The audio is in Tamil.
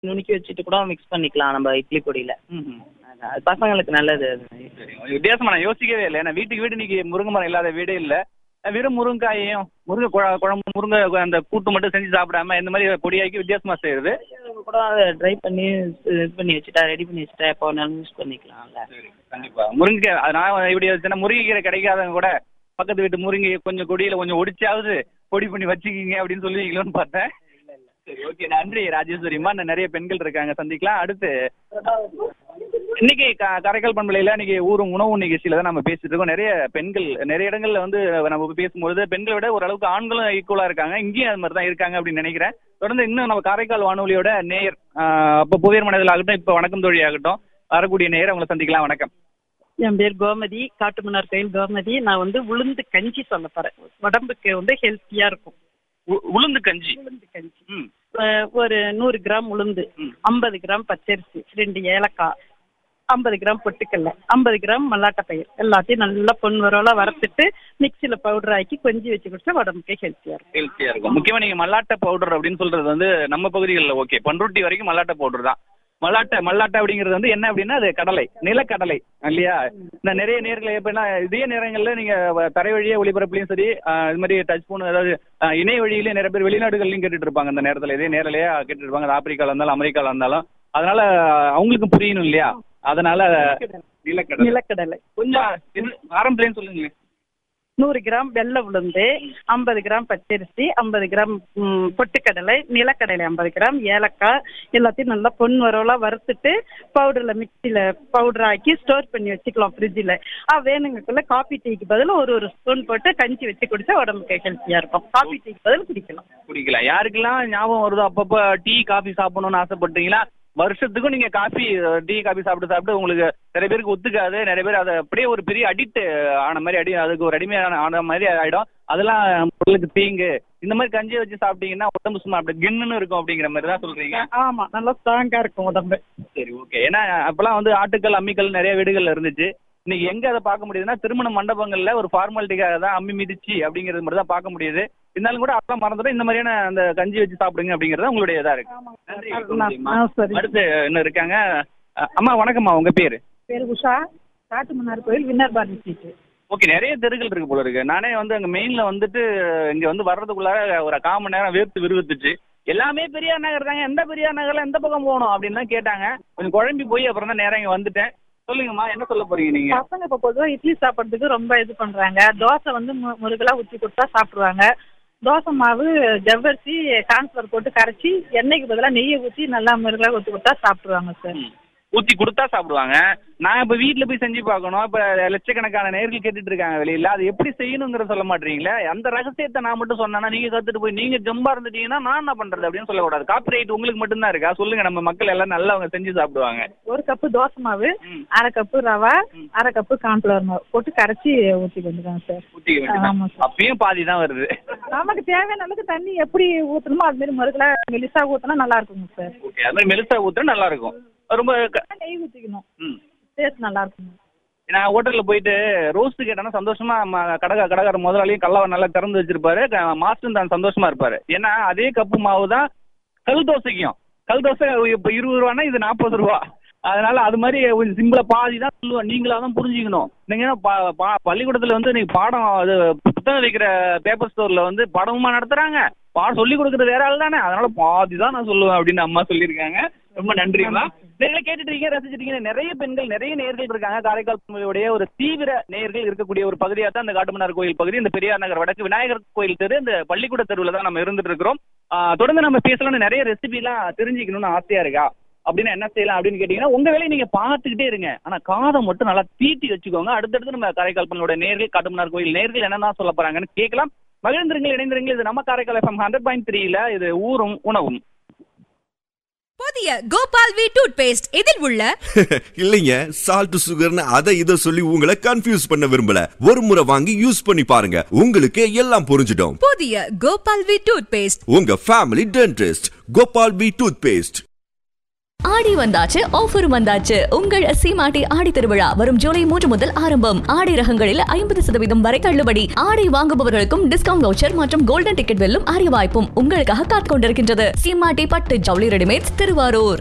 நுணுக்கி வச்சுட்டு கூட மிக்ஸ் பண்ணிக்கலாம் நம்ம இட்லி பொடியில் ம்ஹும். அது பசங்களுக்கு நல்லது அது சரி வித்தியாசமா நான் யோசிக்கவே இல்லை ஏன்னா வீட்டுக்கு வீடு இன்னைக்கு முருங்கை மரம் இல்லாத வீடே இல்லை வெறும் முருங்காயையும் முருங்கை குழ- குழம்பு முருங்கை அந்த கூட்டு மட்டும் செஞ்சு சாப்பிடாம இந்த மாதிரி பொடியாக்கி வித்தியாசமா செய்யுது நம்ம கூட அதை ட்ரை பண்ணி இது பண்ணி வச்சுட்டா ரெடி பண்ணி வச்சுட்டா எப்போ வேணாலும் யூஸ் பண்ணிக்கலாம்ல சரி கண்டிப்பா முருங்கை அது நான் இப்படி வச்சுன்னா முருங்கைக்கீரை கிடைக்காதவங்க கூட பக்கத்து வீட்டு முருங்கை கொஞ்சம் கொடியில கொஞ்சம் ஒடிச்சாவது பொடி பண்ணி வச்சுக்கிங்க அப்படின்னு சொல்லுவீங்களோன்னு பார்த்தேன் சரி ஓகே நன்றி ராஜேஸ்வரிம்மா இன்னும் நிறைய பெண்கள் இருக்காங்க சந்திக்கலாம் அடுத்து இன்னைக்கு க- காரைக்கால் பண்பலையில இன்னைக்கு ஊரும் உணவு நிகழ்ச்சியில தான் நம்ம பேசிட்டு இருக்கோம் நிறைய பெண்கள் நிறைய இடங்கள்ல வந்து நம்ம பேசும்பொழுது பெண்களை விட ஓரளவுக்கு ஆண்களும் ஈக்குவலா இருக்காங்க இங்கேயும் அது மாதிரி தான் இருக்காங்க அப்படின்னு நினைக்கிறேன் தொடர்ந்து இன்னும் நம்ம காரைக்கால் வானொலியோட நேயர் ஆஹ் அப்போ புதியர் மனதில் ஆகட்டும் இப்போ வணக்கம் தோழி ஆகட்டும் வரக்கூடிய நேயர் அவங்களை சந்திக்கலாம் வணக்கம் என் பேர் கோமதி காட்டுமன்னார் கோயில் கோமதி நான் வந்து உளுந்து கஞ்சி சொல்ல போறேன் உடம்புக்கு வந்து ஹெல்த்தியா இருக்கும் உ- உளுந்து கஞ்சி உளுந்து கஞ்சி ம் அஹ் ஒரு நூறு கிராம் உளுந்து ம். ஐம்பது கிராம் பச்சரிசி ரெண்டு ஏலக்காய் ஐம்பது கிராம் பொட்டுக்கடலை ஐம்பது கிராம் மல்லாட்டை பயிர் எல்லாத்தையும் நல்லா பொன்வரோல வறுத்துட்டு மிக்சியில பவுடர் ஆக்கி கொஞ்சி வச்சு குடிச்சா உடம்புக்கு ஹெல்த்தியா இருக்கும் ஹெல்த்தியா இருக்கும் முக்கியமா நீங்க மல்லாட்டை பவுடர் அப்படின்னு சொல்றது வந்து நம்ம பகுதிகளில் ஓகே பண்ருட்டி வரைக்கும் மல்லாட்டை பவுடர் தான் மல்லாட்டை மல்லாட்டை அப்படிங்கிறது வந்து என்ன அப்படின்னா அது கடலை நிலக்கடலை இல்லையா இந்த நிறைய நேர்களை எப்படின்னா இதே நேரங்களில் நீங்க வ- தரை வழியே ஒளிபரப்புலையும் சரி ஆஹ் இது மாதிரி டச் போன் அதாவது ஆஹ் இணைய வழியிலே நிறைய பேர் வெளிநாடுகள்லையும் கேட்டுட்டு இருப்பாங்க அந்த நேரத்தில் இதே நேரலையே கேட்டுட்டு இருப்பாங்க அது ஆப்பிரிக்கால இருந்தாலும் அமெரிக்கால இருந்தாலும் அதனால அவங்களுக்கும் புரியணும் இல்லையா அதனால நிலக்கடலை நிலக்கடலை கொஞ்சம் இது ஆரம்பத்துலேயும் சொல்லுங்க நூறு கிராம் வெள்ளை உளுந்து ஐம்பது கிராம் பச்சரிசி ஐம்பது கிராம் ம், பொட்டுக்கடலை நிலக்கடலை ஐம்பது கிராம் ஏலக்காய் எல்லாத்தையும் நல்லா பொன் வரோலா வறுத்துட்டு பவுடரில் மிக்சியில் பவுடர் ஆக்கி ஸ்டோர் பண்ணி வச்சுக்கலாம் ஃப்ரிட்ஜில் ஆ வேணுங்கக்குள்ள காபி டீக்கு பதில் ஒரு ஒரு ஸ்பூன் போட்டு கஞ்சி வச்சு குடிச்சா உடம்புக்கு ஹெல்த்தியாக இருக்கும் காபி டீக்கு பதில் குடிக்கலாம் குடிக்கலாம் யாருக்கெல்லாம் ஞாபகம் வருதோ அப்பப்போ டீ காஃபி சாப்பிடணும்னு ஆசைப்பட்டீங்களா வருஷத்துக்கும் நீங்க காஃபி டீ காஃபி சாப்பிட்டு சாப்பிட்டு உங்களுக்கு நிறைய பேருக்கு ஒத்துக்காது நிறைய பேர் அதை அப்படியே ஒரு பெரிய அடிக்ட் ஆன மாதிரி அடி அதுக்கு ஒரு அடிமையான ஆன மாதிரி ஆயிடும் அதெல்லாம் உடலுக்கு தீங்கு இந்த மாதிரி கஞ்சியை வச்சு சாப்பிட்டீங்கன்னா உடம்பு சும்மா அப்படி கின்னுன்னு இருக்கும் அப்படிங்கிற மாதிரி தான் சொல்றீங்க ஆமா நல்லா ஸ்ட்ராங்கா இருக்கும் உடம்பு சரி ஓகே ஏன்னா அப்பெல்லாம் வந்து ஆட்டுக்கள் அம்மிக்கல் நிறைய வீடுகள்ல இருந்துச்சு இன்னைக்கு எங்க அதை பார்க்க முடியுதுன்னா திருமண மண்டபங்கள்ல ஒரு ஃபார்மாலிட்டிக்காக தான் அம்மி மிதிச்சு அப்படிங்கிறது மட்டும் தான் பார்க்க முடியுது இருந்தாலும் கூட அதெல்லாம் மறந்துடும் இந்த மாதிரியான அந்த கஞ்சி வச்சு சாப்பிடுங்க அப்படிங்கறது உங்களுடைய இதா இருக்கு நன்றி, ஆ, சரி அடுத்து இன்னும் இருக்காங்க அ- அம்மா வணக்கம்மா உங்க பேரு பேர் உஷா காட்டுமன்னார் கோயில் வின்னர் பார்ட்டி ஸ்ட்ரீட் ஓகே நிறைய தெருக்கள் இருக்கு போல இருக்கு நானே வந்து அங்க மெயின்ல வந்துட்டு இங்க வந்து வர்றதுக்குள்ளார ஒரு கால் மணி நேரம் வேர்த்து விறுவித்துச்சு எல்லாமே பெரியார் நகர் தாங்க எந்த பெரியார் நகர்ல எந்த பக்கம் போகணும் அப்படின்னு தான் கேட்டாங்க கொஞ்சம் குழம்பி போய் அப்புறம் தான் நேரம் இங்க வந்துட்டேன் சொல்லுங்கம்மா என்ன சொல்ல போறீங்க நீங்க பசங்க இப்போ பொதுவாக இட்லி சாப்பிட்றதுக்கு ரொம்ப இது பண்ணுறாங்க தோசை வந்து மு முருகலாக ஊற்றி கொடுத்தா சாப்பிடுவாங்க தோசை மாவு ஜவ்வரிசி கான்ஃபிளவர் போட்டு கரைச்சி எண்ணெய்க்கு பதிலாக நெய்யை ஊற்றி நல்லா முருகலாக ஊற்றி கொடுத்தா சாப்பிடுவாங்க சார் ம். ஊத்தி கொடுத்தா சாப்பிடுவாங்க நான் இப்ப வீட்ல போய் செஞ்சு பார்க்கணும் இப்ப லட்சக்கணக்கான நேர்கள் கேட்டுட்டு இருக்காங்க வெளியில அது எப்படி செய்யணுங்கிறத சொல்ல மாட்டீங்களே அந்த ரகசியத்தை நான் மட்டும் சொன்னா நீங்க கத்துட்டு போய் நீங்க ஜம்பா இருந்துட்டீங்கன்னா நான் என்ன பண்றது அப்படின்னு சொல்லக்கூடாது காப்பி ரைட் உங்களுக்கு மட்டும்தான் இருக்கா சொல்லுங்க நம்ம மக்கள் எல்லாம் நல்லா அவங்க செஞ்சு சாப்பிடுவாங்க ஒரு கப்பு தோசை மாவு ம். அரை கப்பு ரவா ம். அரை கப்பு கான்ஃபிளவர் மாவு போட்டு கரைச்சி ஊற்றி வந்துடுவாங்க சார் ஊத்திக்க வேண்டியதுதான். ஆமா சார். அப்பயும் பாதி தான் வருது நமக்கு தேவையான அளவுக்கு தண்ணி எப்படி ஊற்றணுமோ அது மாதிரி முருகலாக மெலிசா ஊற்றினா நல்லா இருக்குங்க சார் ஓகே அது மாதிரி மெலிசா ஊத்துனா நல்லா இருக்கும் ரொம்ப க- நெய் ஊற்றிக்கணும் ம். டேஸ்ட் நல்லா இருக்குங்க நான் ஹோட்டல்ல போயிட்டு ரோஸ்ட் கேட்டேன்னா சந்தோஷமா ம- கடை கடைக்கார முதலாளியும் கல்லாவை நல்லா திறந்து வச்சிருப்பாரு க- மாஸ்டரும் தான் சந்தோஷமா இருப்பாரு ஏன்னா அதே கப்பு மாவு தான் கல் தோசைக்கும் கல் தோசை இப்போ இருபது ரூபான்னா இது நாற்பது ரூபா அதனால அது மாதிரி கொஞ்சம் சிம்பிளா பாதி தான் சொல்லுவேன் நீங்களா தான் புரிஞ்சுக்கணும் நீங்க என்ன பா- பா- பள்ளிக்கூடத்துல வந்து நீங்க பாடம் அது புத்தகம் வைக்கிற பேப்பர் ஸ்டோர்ல வந்து பாடமுமா நடத்துறாங்க பாடம் சொல்லி கொடுக்குறது வேற ஆள் தானே அதனால பாதி தான் நான் சொல்லுவேன் அப்படின்னு அம்மா சொல்லியிருக்காங்க ரொம்ப நன்றிங்களா நீங்களே கேட்டுட்டு இருக்கீங்க ரசிச்சிட்டு இருக்கீங்க நிறைய பெண்கள் நிறைய நேர்கள் இருக்காங்க காரைக்கால் பகுதியுடைய ஒரு தீவிர நேர்கள் இருக்கக்கூடிய ஒரு பகுதியா தான் இந்த காட்டுமன்னார் கோயில் பகுதி இந்த பெரியார் நகர் வடக்கு விநாயகர் கோயில் தெரு இந்த பள்ளிக்கூட தெருவில் தான் நம்ம இருந்துட்டு இருக்கிறோம் ஆஹ் தொடர்ந்து நம்ம பேசலாம்னு நிறைய ரெசிபிலாம் தெரிஞ்சுக்கணும்னு ஆசையா இருக்கா அப்படின்னா என்ன செய்யலாம் அப்படின்னு கேட்டீங்கன்னா உங்க வேலையை நீங்க பார்த்துக்கிட்டே இருங்க ஆனா காதை மட்டும் நல்லா தீட்டி வச்சுக்கோங்க அடுத்தடுத்து நம்ம காரைக்கால் பள்ளோட நேர்கள் காட்டுமன்னார் கோயில் நேர்கள் என்னென்ன சொல்ல போறாங்கன்னு கேட்கலாம் மகிழ்ந்திருங்கள் இணைந்திருங்கள் இது நம்ம காரைக்கால் எஃப்எம் ஹண்ட்ரட் பாயிண்ட் த்ரீல இது ஊரும் உணவும் புதிய கோபால் வி டூத் பேஸ்ட் இதில் உள்ள இல்லைங்க சால்ட் சுகர்னு அதை இதை சொல்லி உங்களை கன்ஃபியூஸ் பண்ண விரும்பல ஒரு முறை வாங்கி யூஸ் பண்ணி பாருங்க உங்களுக்கு எல்லாம் புரிஞ்சிடும் புதிய கோபால் வி டூத் பேஸ்ட் உங்க family dentist Gopal P toothpaste Aadi வந்தாச்சு ஆஃபர் வந்தாச்சு உங்கள் சீமாட்டி ஆடி திருவிழா வரும் ஜூலை மூன்று முதல் ஆரம்பம் ஆடை ரகங்களில் ஐம்பது சதவீதம் வரை தள்ளுபடி ஆடை வாங்குபவர்களுக்கும் டிஸ்கவுண்ட் வவுச்சர் மற்றும் கோல்டன் டிக்கெட் வெல்லும் அரிய வாய்ப்பும் உங்களுக்காக காத்துக் கொண்டிருக்கின்றது சீமாட்டி பட்டு ஜவுளி ரெடிமேட்ஸ் திருவாரூர்